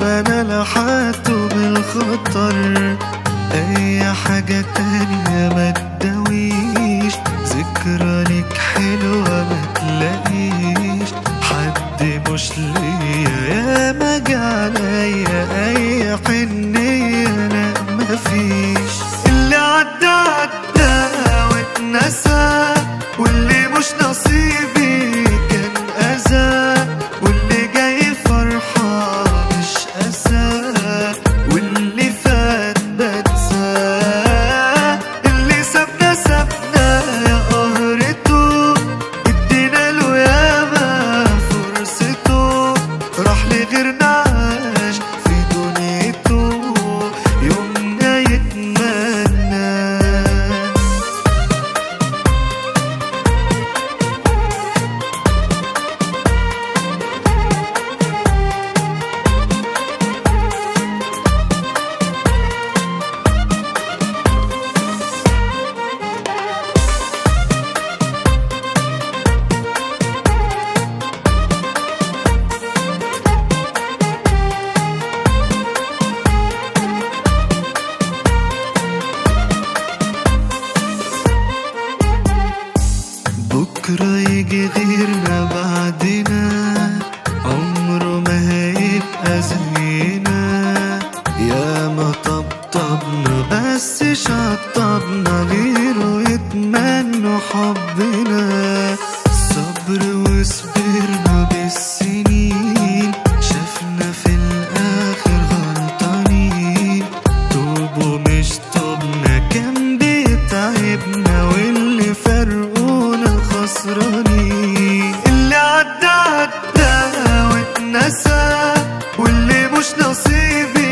انا لحقته بالخطر اي حاجة تانية ما تداويش ذكرى ليك حلوة ما تلاقيش حد مش ليا يا ما عليا اي حنية لا مفيش اللي عدى عدى واتنسى واللي مش نصيبي كان اذى واللي جاي فرحة مش اسى واللي فات بنساه اللي سابنا سابنا يا قهرته ادينا له ياما فرصته راح لغيرنا عاش في دنيته يومنا يتمنى بكرة يجي غيرنا بعدنا عمره ما هيبقى زينا يا ما طبطبنا بس شطبنا غيره يتمنوا حبنا صبر وصبرنا بالسنين شفنا في الآخر غلطانين توبوا مش توبنا كان بيتعبنا واللي فرقونا خسرانين اللي عدى عدى واتنسى واللي مش نصيبي